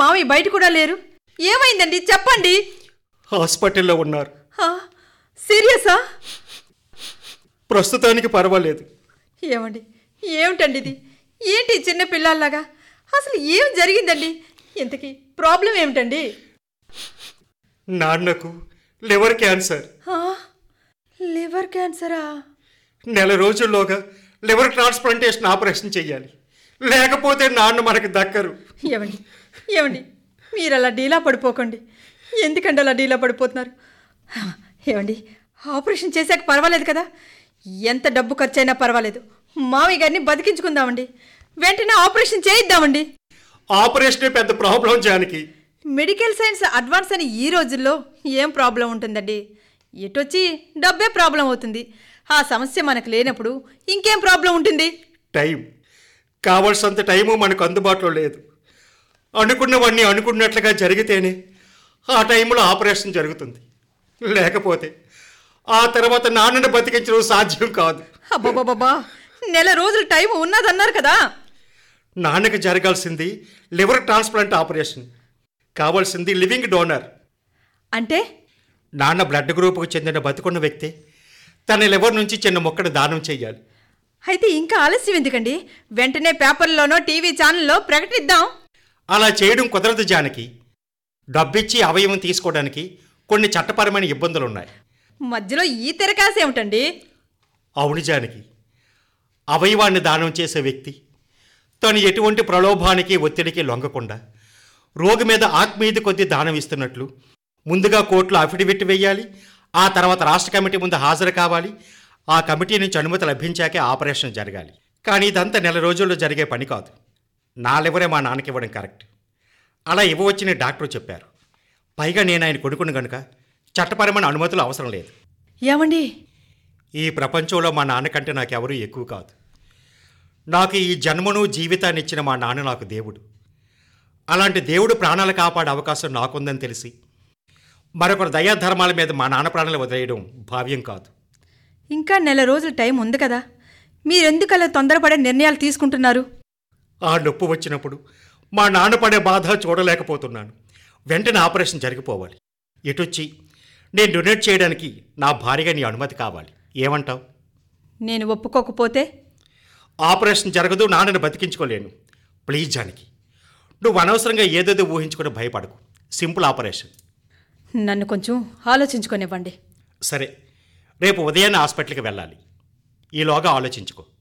మామయ్య బయట కూడా లేరు ఏమైందండి చెప్పండి హాస్పిటల్లో ఉన్నారు ఆ, సీరియసా ప్రస్తుతానికి పర్వాలేదు ఏమండి ఏమిటండి ఇది ఏంటి ఈ చిన్న పిల్లల్లాగా అసలు ఏం జరిగిందండి ఇంతకీ ప్రాబ్లం ఏమిటండి నాన్నకు లివర్ క్యాన్సర్ ఆ, లివర్ క్యాన్సరా నెల రోజుల్లోగా లివర్ ట్రాన్స్ప్లాంటేషన్ ఆపరేషన్ చేయాలి లేకపోతే నాన్న మనకు దక్కరు ఏమండి ఏమండి మీరు అలా డీలా పడిపోకండి ఎందుకండి అలా డీలా పడిపోతున్నారు ఆ, ఏమండి ఆపరేషన్ చేశాక పర్వాలేదు కదా ఎంత డబ్బు ఖర్చైనా పర్వాలేదు మామయ్య గారిని బతికించుకుందామండి వెంటనే ఆపరేషన్ చేయిద్దామండి ఆపరేషనే పెద్ద ప్రాబ్లం జానికి మెడికల్ సైన్స్ అడ్వాన్స్ అని ఈ రోజుల్లో ఏం ప్రాబ్లం ఉంటుందండి ఎటొచ్చి డబ్బే ప్రాబ్లం అవుతుంది ఆ సమస్య మనకు లేనప్పుడు ఇంకేం ప్రాబ్లం ఉంటుంది టైం కావలసినంత టైము మనకు అందుబాటులో లేదు అనుకున్నవన్నీ అనుకున్నట్లుగా జరిగితేనే ఆ టైంలో ఆపరేషన్ జరుగుతుంది లేకపోతే ఆ తర్వాత నాన్నను బతికించడం సాధ్యం కాదు అబ్బాబాబా నెల రోజులు టైం ఉన్నదన్నారు కదా నాన్నకి జరగాల్సింది లివర్ ట్రాన్స్ప్లాంట్ ఆపరేషన్ కావాల్సింది లివింగ్ డోనర్ అంటే నాన్న బ్లడ్ గ్రూపుకు చెందిన బతుకున్న వ్యక్తి తన లివర్ నుంచి చిన్న మొక్కను దానం చేయాలి అయితే ఇంకా ఆలస్యం ఎందుకండి వెంటనే పేపర్లోనో టీవీ ఛానల్లో ప్రకటిద్దాం అలా చేయడం కుదరదు జానకి డబ్బిచ్చి అవయవం తీసుకోవడానికి కొన్ని చట్టపరమైన ఇబ్బందులు ఉన్నాయి మధ్యలో ఈ తెరకాస ఏమిటండి అవును జానకి అవయవాన్ని దానం చేసే వ్యక్తి తను ఎటువంటి ప్రలోభానికి ఒత్తిడికి లొంగకుండా రోగి మీద ఆత్మీయత కొద్దీ దానం ఇస్తున్నట్లు ముందుగా కోర్టులో అఫిడవిట్ వేయాలి ఆ తర్వాత రాష్ట్ర కమిటీ ముందు హాజరు కావాలి ఆ కమిటీ నుంచి అనుమతి లభించాకే ఆపరేషన్ జరగాలి కానీ ఇదంతా నెల రోజుల్లో జరిగే పని కాదు నా లివరే మా నాన్నకి ఇవ్వడం కరెక్ట్ అలా ఇవ్వవచ్చని డాక్టర్ చెప్పారు పైగా నేను ఆయన కొడుకును గనుక చట్టపరమైన అనుమతులు అవసరం లేదు ఏమండి ఈ ప్రపంచంలో మా నాన్నకంటే నాకెవరూ ఎక్కువ కాదు నాకు ఈ జన్మను జీవితాన్ని ఇచ్చిన మా నాన్న నాకు దేవుడు అలాంటి దేవుడు ప్రాణాలు కాపాడే అవకాశం నాకుందని తెలిసి మరొకరు దయాధర్మాల మీద మా నాన్న ప్రాణాలు వదిలేయడం భావ్యం కాదు ఇంకా నెల రోజులు టైం ఉంది కదా మీరెందుకు అలా తొందరపడే నిర్ణయాలు తీసుకుంటున్నారు ఆ నొప్పి వచ్చినప్పుడు మా నాన్న పడే బాధ చూడలేకపోతున్నాను వెంటనే ఆపరేషన్ జరిగిపోవాలి ఎటొచ్చి నేను డొనేట్ చేయడానికి నా భార్యగా నీ అనుమతి కావాలి ఏమంటావు నేను ఒప్పుకోకపోతే ఆపరేషన్ జరగదు నాన్నని బతికించుకోలేను ప్లీజ్ జానకి నువ్వు అనవసరంగా ఏదేదో ఊహించుకుని భయపడకు సింపుల్ ఆపరేషన్ నన్ను కొంచెం ఆలోచించుకొనివ్వండి సరే రేపు ఉదయాన్నే హాస్పిటల్కి వెళ్ళాలి ఈలోగా ఆలోచించుకో